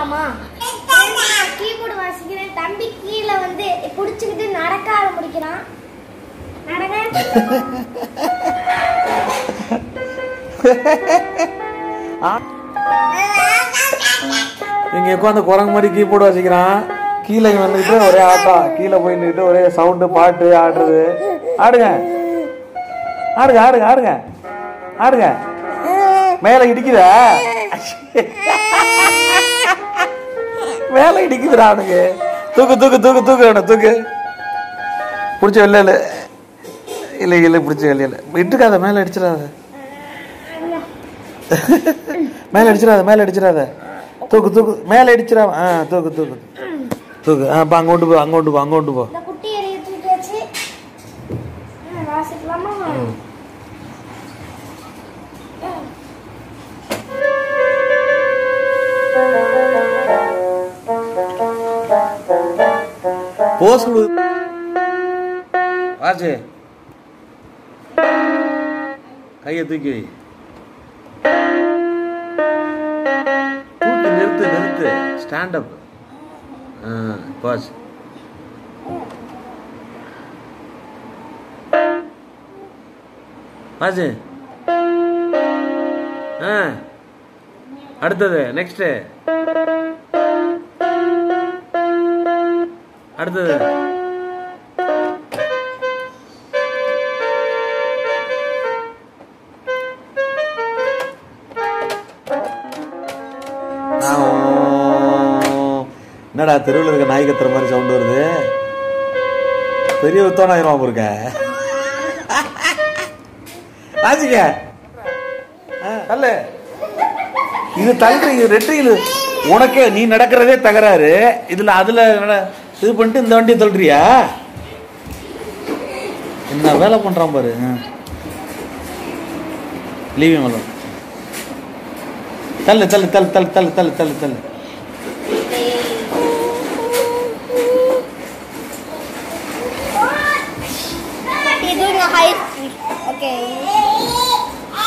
வாசிக்கலாமா கீபோர்டு வாசிக்கிறேன் தம்பி கீழே வந்து புடிச்சுக்கிட்டு நடக்க ஆரம்பிக்கிறான் நடங்க இங்க உட்காந்து குரங்கு மாதிரி கீபோர்டு வச்சுக்கிறான் கீழே இங்க வந்துக்கிட்டு ஒரே ஆட்டம் கீழே போய் நின்னுட்டு ஒரே சவுண்டு பாட்டு ஆடுறது ஆடுங்க ஆடுங்க ஆடுங்க ஆடுங்க ஆடுங்க மேல இடிக்குதா மேல இடிக்குதுடா அவனுக்கு தூக்கு தூக்கு தூக்கு தூக்கு அவனை தூக்கு பிடிச்ச வெளில இல்லை இல்லை இல்லை பிடிச்ச வெளியில இட்டுக்காத மேல அடிச்சிடாத மேல அடிச்சிடாத மேல அடிச்சிடாத தூக்கு தூக்கு மேல அடிச்சிடாம ஆ தூக்கு தூக்கு தூக்கு ஆ அப்ப அங்கோட்டு போ அங்கோட்டு போ அங்கோட்டு போ இந்த குட்டி எரிய தூக்கியாச்சு ஆ, வாசிக்கலாமா போஸ் கொடு வாச்சு கையை தூக்கி வை தூக்கி நிறுத்து நிறுத்து ஸ்டாண்ட் அப் பாஸ் வாச்சு ஆ அடுத்தது நெக்ஸ்ட் அடுத்தது என்னடா தெருவில் இருக்க நாய் கத்துற மாதிரி சவுண்ட் வருது பெரிய வித்தோன ஆயிரம் இருக்க ஆச்சுக்க அல்ல இது தள்ளு இது ரெட்டையில் உனக்கே நீ நடக்கிறதே தகராறு இதுல அதுல நட- இது பண்ணிட்டு இந்த வண்டியை தள்ளுறியா என்ன வேலை பண்றான் பாரு லீவிங் மலம் தள்ளு தள்ளு தள்ளு தள்ளு தள்ளு தள்ளு தள்ளு தள்ளு You're doing a high speed. Okay.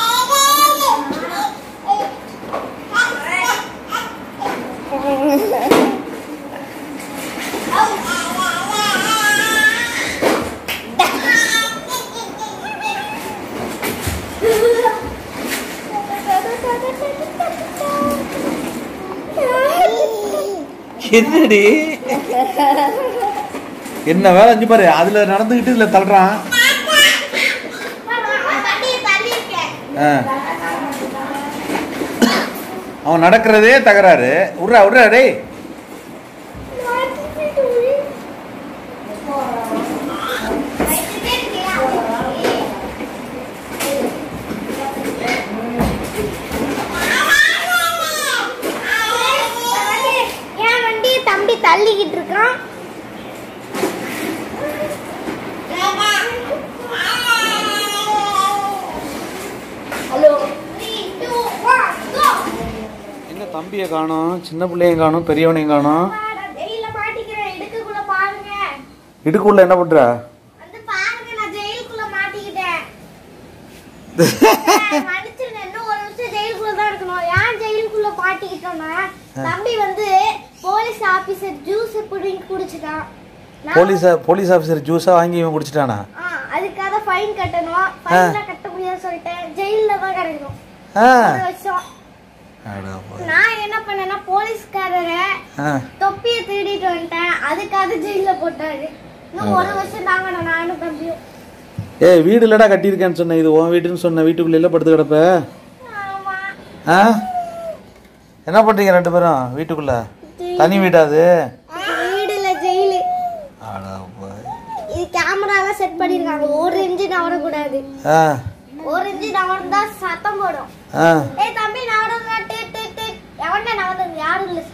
என்னடி என்ன வேலை செஞ்சு பாரு அதுல நடந்துகிட்டு இதுல தள்ளுறான் ஆ. அவன் நடக்கிறதே தகராறு விட்றா விட்றா டேய் என் வண்டி தம்பி தள்ளிக்கிட்டு இருக்கான் ஹலோ எங்க தம்பியை காணோம் சின்ன பிள்ளையும் காணோம் பெரியவனையும் காணோம் ஜெயில மாட்டிக்கிறேன் இடுக்குள்ள பாருங்க இடுக்குள்ள என்ன பண்ற வந்து பாருங்க நான் ஜெயிலுக்குள்ள மாட்டிக்கிட்டேன் மன்னிச்சிருங்க இன்னும் ஒரு நிமிஷம் ஜெயிலுக்குள்ள தான் இருக்கணும் ஏன் ஜெயிலுக்குள்ள மாட்டிக்கிட்டோம்னா தம்பி வந்து போலீஸ் ஆபீசர் ஜூஸ் புடிங்கி குடிச்சிட்டான் நான் போலீஸ் போலீஸ் ஆஃபீஸர் ஜூஸா வாங்கி இவன் குடிச்சிட்டானா ஆ, அதுக்காக ஃபைன் கட்டணும் ஃபைன்ல கட்ட முடியாது சொல்லிட்டேன் ஜெயில்ல தான் கிடைக்கும் ஆ ஒரு வருஷம் அடா போய். நான் என்ன பண்ணேன்னா போலீஸ்காரரை ஆ தொப்பியை திருடிட்டு வந்துட்டேன் அதுக்காக ஜெயில போட்டாரு இன்னும் ஒரு வருஷம் தாங்க நானும் தம்பியும் ஏய் வீடு இல்லடா கட்டியிருக்கேன்னு சொன்னேன் இது உன் வீடுன்னு சொன்ன வீட்டுக்குள்ள எல்லாம் படுத்து கிடப்ப ஆமா ஆ என்ன பண்றீங்க ரெண்டு பேரும் வீட்டுக்குள்ள தனி வீடா அது வீடுல ஜெயிலு அடா போய். இது கேமராலாம் செட் பண்ணிருக்காங்க ஒரு இன்ச்சு நவரக்கூடாது ஆ ஒரு இன்ச்சு நவர்ந்தா சத்தம் போடும் ஆ ஏய் தம்பி நவருங்க டிட் டிட் டிட் எவன்டா நவருங்க யாரும் இல்ல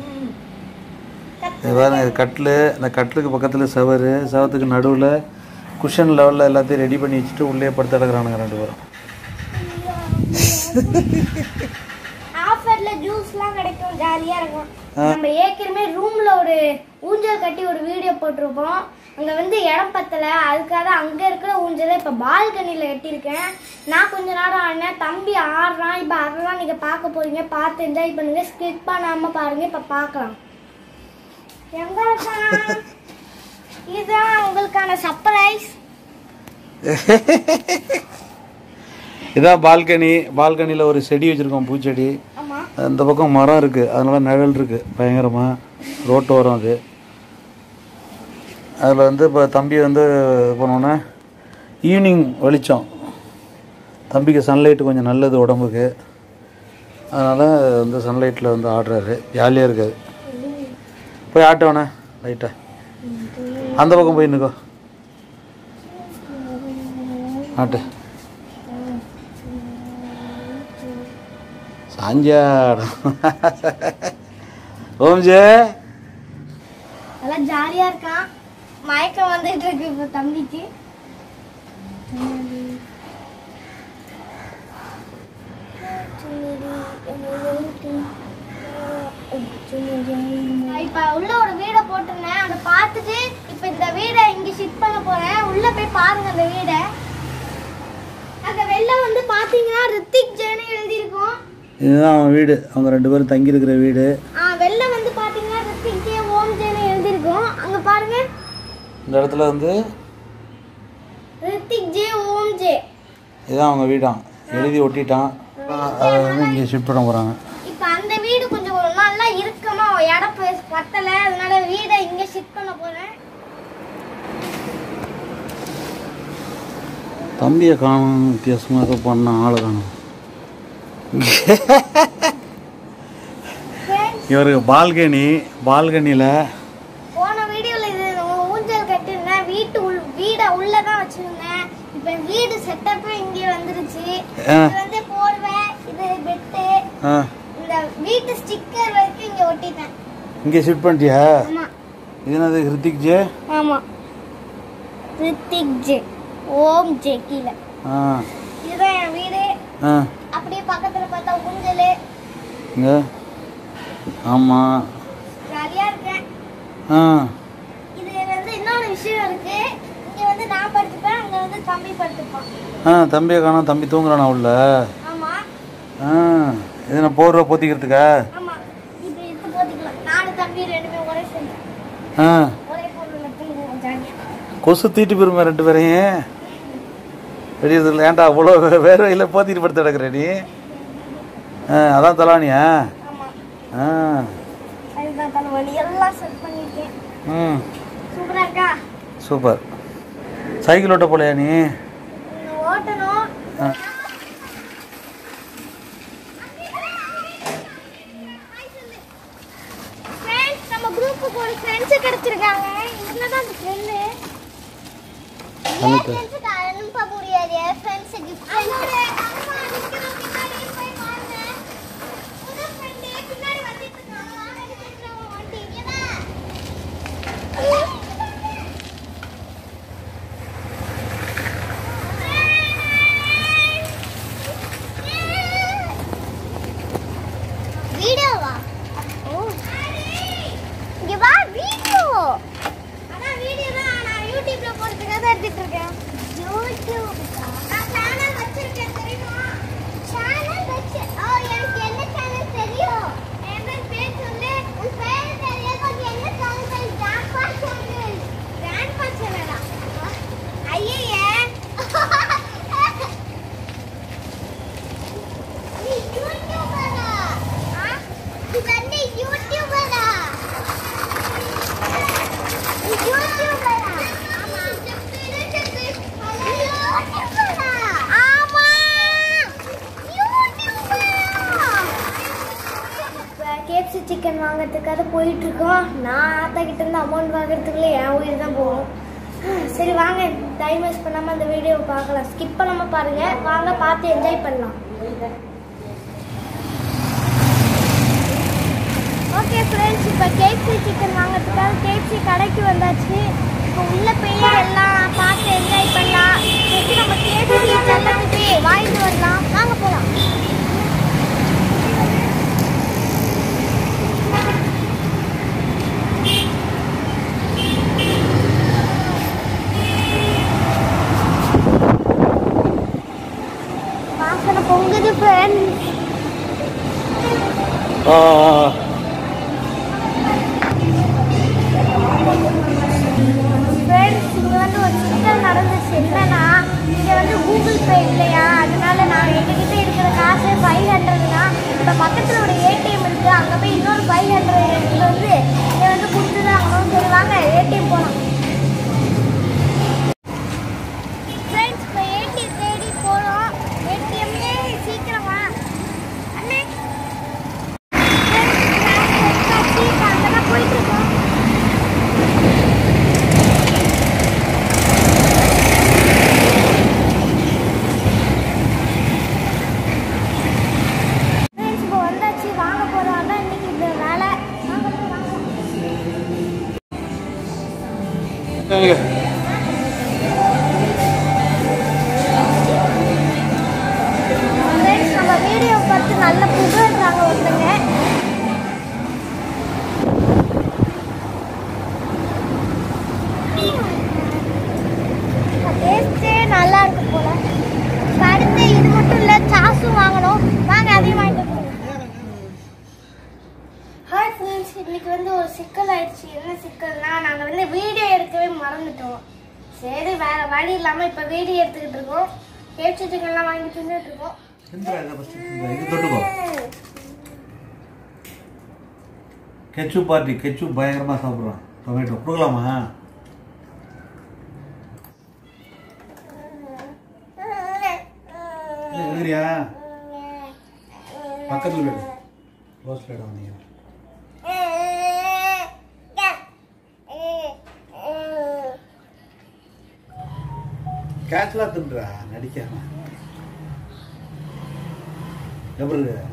இது பாருங்க இது கட்டில் இந்த கட்டிலுக்கு பக்கத்தில் செவரு செவத்துக்கு நடுவில் குஷன் லெவலில் எல்லாத்தையும் ரெடி பண்ணி வச்சுட்டு உள்ளே படுத்து கிடக்குறானுங்க ரெண்டு பேரும் ஆஃபர்ல ஜூஸ்லாம் கிடைக்கும் ஜாலியா இருக்கும் நம்ம ஏற்கனவே ரூம்ல ஒரு ஊஞ்சல் கட்டி ஒரு வீடியோ போட்டிருப்போம் அங்க வந்து இடம் பத்தல அதுக்காக அங்க இருக்கிற ஊஞ்சலை இப்ப பால்கனில கட்டியிருக்கேன் நான் கொஞ்ச நேரம் ஆடினேன் தம்பி ஆடுறான் இப்ப அதெல்லாம் நீங்க பார்க்க போறீங்க பார்த்து என்ஜாய் பண்ணுங்க ஸ்கிப் பண்ணாம பாருங்க இப்ப பார்க்கலாம் எங்க இருக்கான்? இதுதான் உங்களுக்கான சர்ப்ரைஸ் இதான் பால்கனி பால்கனியில் ஒரு செடி வச்சுருக்கோம் பூச்செடி ஆமா இந்த பக்கம் மரம் இருக்குது அதனால நிழல் இருக்குது பயங்கரமாக ரோட்டு வரும் அது அதில் வந்து இப்போ தம்பி வந்து போனோன்னே ஈவினிங் வெளிச்சம் தம்பிக்கு சன்லைட்டு கொஞ்சம் நல்லது உடம்புக்கு அதனால் வந்து சன்லைட்டில் வந்து ஆடுறாரு ஜாலியாக இருக்காது போய் ஆட்டவனே லைட்டாக அந்த பக்கம் போய் நிற்கோ ஆட்டு சாஞ்சாடம் ஓம்ஜே நல்லா ஜாலியா இருக்கான் மயக்கம் வந்துட்டு இருக்கு இப்ப தம்பிக்கு இப்ப உள்ள ஒரு வீடை போட்டிருந்தேன் அதை பார்த்துட்டு இப்ப இந்த வீடை இங்க ஷிஃப்ட் பண்ண போறேன் உள்ள போய் பாருங்க அந்த வீடை அங்க வெளில வந்து பாத்தீங்கன்னா ரித்திக் ஜெயனு எழுதியிருக்கோம் இதுதான் அவன் வீடு அவங்க ரெண்டு பேரும் தங்கியிருக்கிற வீடு ஆ, வெளில வந்து பாத்தீங்கன்னா ரித்திக் ஜே ஓம் ஜெயனு எழுதியிருக்கோம் அங்க பாருங்க இந்த இடத்துல வந்து ரித்திக் ஜே ஓம் ஜே இதுதான் அவங்க வீடாம் எழுதி ஒட்டிட்டான் அதை வந்து இங்கே ஷிஃப்ட் பண்ண போகிறாங்க இப்ப அந்த வீடு கொஞ்சம் ஒரு நல்லா இருக்கமா இடம் ப- பத்தல அதனால வீடை இங்க ஷிஃப்ட் பண்ண போறேன் தம்பியை காணும் வித்தியாசமாக ஏதோ பண்ண ஆளை காணும் Friends, இவருக்கு பால்கனி பால்கனியில் போன வீடியோல இது உ- ஊஞ்சல் கட்டிருந்தேன் வீட்டு உள் வீடை உள்ளதான் வச்சிருந்தேன் இப்ப வீடு செட்டப்பே இங்கே வந்துருச்சு ஆ. இது வந்து போர்வை இது பெட்டு ஆ இந்த வீட்டு ஸ்டிக்கர் வரைக்கும் இங்க ஒட்டிட்டேன் இங்கே ஷிஃப்ட் பண்ணிட்டியா ஆமா இது என்னது ஹிருத்திக் ஜே ஆமா ரித்திக் ஜே ஓம் ஜே கீழே ஆ இதுதான் என் வீடு ஆ அப்படியே பக்கத்துல பார்த்தா ஊஞ்சல் இங்கே ஆமாம் ஜாலியா இருக்கேன் ஆ இது வந்து இன்னொரு விஷயம் இருக்கு இங்க வந்து நான் படுத்துப்பேன் அங்க வந்து தம்பி படுத்துப்பான் ஆ தம்பியை காணோம் தம்பி தூங்குறானா உள்ள ஆமா ஆ இது நான் போர்வை போத்திக்கிறதுக்கா ஆமா இப்படி எடுத்து போத்திக்கலாம் நானும் தம்பி ரெண்டுமே ஒரே சேர்ந்து ஆ ஒரே பொருள்ல தூங்குவோம் ஜாலியா கொசு தீட்டு போயிருமே ரெண்டு பேரையும் வெளியதில்ல ஏன்டா அவ்வளோ வேர்வையில் போத்திட்டு படுத்து கிடக்குற நீ ஆ அதான் தலானியா ஆமா ஆ அதுதான் தலைவலி எல்லாம் செட் பண்ணிருக்கேன் ம் சூப்பரா இருக்கா சூப்பர் சைக்கிள் ஓட்ட போலையா நீ இன்னும் ஓட்டணும் ஆ ஃப்ரெண்ட்ஸ் நம்ம குரூப்புக்கு ஒரு ஃப்ரெண்ட்ஸ் கிடைச்சிருக்காங்க இவங்க தான் அந்த ஃப்ரெண்டு அனுப்பு. ஃப்ரெண்ட்ஸுக்கு அனுப்ப முடியாது ஃப்ரெண்ட்ஸு கிஃப்ட் வீடியோவா ஓ இங்க வா வீடியோ அதான் வீடியோ தான் நான் யூடியூப்ல போடுறதுக்காக எடுத்துட்டு இருக்கேன் யூடியூப் நான் சேனல் வச்சிருக்கேன் தெரியுமா சேனல் வச்சு ஓ எனக்கு என்ன சேனல் தெரியும் என்ன பேர் சொல்லு உன் பேர் தெரியாது கொஞ்சம் என்ன சேனல் பேர் கிராண்ட்பா சேனல் கிராண்ட்பா சேனலா ஐயே நீ யூடியூபரா ஆ நீ வந்து யூடியூபரா கேப்சி சிக்கன் வாங்குறதுக்காக போயிட்டு இருக்கோம் நான் ஆத்தா கிட்ட இருந்து அமௌண்ட் வாங்குறதுக்குள்ள என் உயிர் தான் போகும் சரி வாங்க டைம் வேஸ்ட் பண்ணாம அந்த வீடியோவை பார்க்கலாம் ஸ்கிப் பண்ணாம பாருங்க வாங்க பார்த்து என்ஜாய் பண்ணலாம் ஓகே ஃப்ரெண்ட்ஸ் இப்போ கேப்சி சிக்கன் வாங்குறதுக்காக கேப்சி கடைக்கு வந்தாச்சு இப்போ உள்ள போய் எல்லாம் பார்த்து என்ஜாய் பண்ணலாம் ஃபஸ்ட்டு நம்ம கேப்சி எல்லாத்துக்கு வாங்கிட்டு வரலாம் வாங்க போகலாம் ஃப்ரெண்ட்ஸ் ஆ ஆ, ஆ. ஃப்ரெண்ட்ஸ் இங்கே வந்து ஒரு சிக்கல் நடந்துச்சு என்னன்னா இங்கே வந்து கூகுள் பே இல்லையா அதனால நான் எங்ககிட்ட இருக்கிற காசு ஃபைவ் ஹண்ட்ரட்னா இப்போ பக்கத்தில் ஒரு ஏடிஎம் இருக்குது அங்கே போய் இன்னொரு ஃபைவ் ஹண்ட்ரட் எடுத்துட்டு வந்து இதை வந்து கொடுத்து தான் ஆகணும் சரி வாங்க ஏடிஎம் போகலாம் ஃப்ரெண்ட்ஸ் இப்போ ஏடிஎம் தேடி போகிறோம் ஏடிஎம்லே சீக்கிரமா அண்ணே அங்கே தான் போயிட்டு இருக்கோம் ஃப்ரெண்ட்ஸ் இப்போ வந்தாச்சு வாங்க போகிறோம் அதான் இன்னைக்கு இந்த வேலை வாங்க போய் வாங்கலாம் இங்க. ஃப்ரெண்ட்ஸ் நம்ம வீடியோ பார்த்து நல்ல புகழ்றாங்க ஒருத்தங்க டேஸ்டே நல்லா இருக்கு போல இப்ப அடுத்து இது மட்டும் இல்லை சாஸும் வாங்கணும் வாங்க அதையும் வாங்கிட்டு போகலாம் ஹாய் ஃப்ரெண்ட்ஸ் இன்னைக்கு வந்து ஒரு சிக்கல் ஆயிடுச்சு என்ன சிக்கல்னா நாங்கள் வந்து வீடியோ எடுக்கவே மறந்துட்டோம் சரி வேற வழி இல்லாமல் இப்போ வீடியோ எடுத்துக்கிட்டு இருக்கோம் கேப்சி சிக்கன்லாம் வாங்கி தின்னுட்டு இருக்கோம் இந்திரா, இதை first இந்த இது தொட்டுக்கோ கெச்சு பார்ட்டி கெச்சு பயங்கரமாக சாப்பிட்றான் டொமேட்டோ கொடுக்கலாமா எழுதுறியா பக்கத்தில் போய்டு க்ளோஸ் போய்டு வந்தீங்க கேட்ச்லாம் தின்றா நடிக்காம எப்படி இருக்கு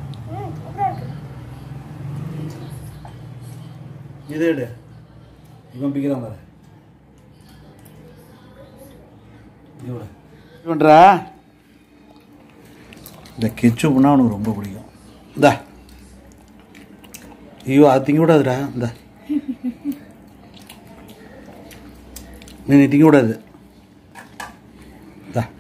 இது எடு இவன் பிக்கிறான் பாரு இவ்வளோ பண்ணுறா இந்த கெச்சுப்புனா அவனுக்கு ரொம்ப பிடிக்கும் இந்தா ஐயோ அது திங்க விடாதுடா இந்த நீ நீ திங்க விடாது இந்தா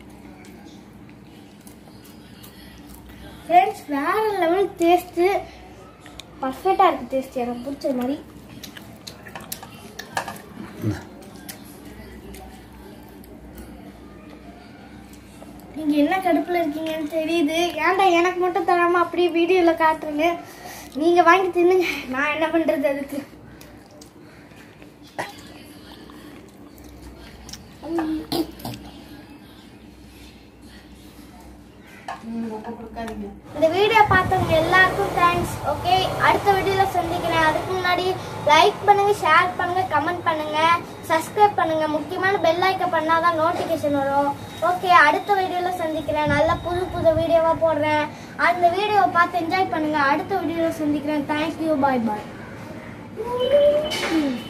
ஃப்ரெண்ட்ஸ் வேற லெவல் டேஸ்ட்டு பர்ஃபெக்டாக இருக்குது டேஸ்ட் எனக்கு பிடிச்ச மாதிரி நீங்கள் என்ன கடுப்பில் இருக்கீங்கன்னு தெரியுது ஏன்டா எனக்கு மட்டும் தராமல் அப்படியே வீடியோவில் காட்டுறீங்க நீங்கள் வாங்கி தின்னுங்க நான் என்ன பண்ணுறது அதுக்கு இந்த வீடியோ பார்த்தவங்க எல்லாருக்கும் தேங்க்ஸ் ஓகே அடுத்த வீடியோவில் சந்திக்கிறேன் அதுக்கு முன்னாடி லைக் பண்ணுங்க ஷேர் பண்ணுங்க கமெண்ட் பண்ணுங்க சப்ஸ்கிரைப் பண்ணுங்க முக்கியமான பெல் ஐக்கன் பண்ணாதான் நோட்டிஃபிகேஷன் வரும் ஓகே அடுத்த வீடியோவில் சந்திக்கிறேன் நல்ல புது புது வீடியோவாக போடுறேன் அந்த வீடியோவை பார்த்து என்ஜாய் பண்ணுங்க அடுத்த வீடியோவில் சந்திக்கிறேன் தேங்க்ஸ் யூ பாய் பாய்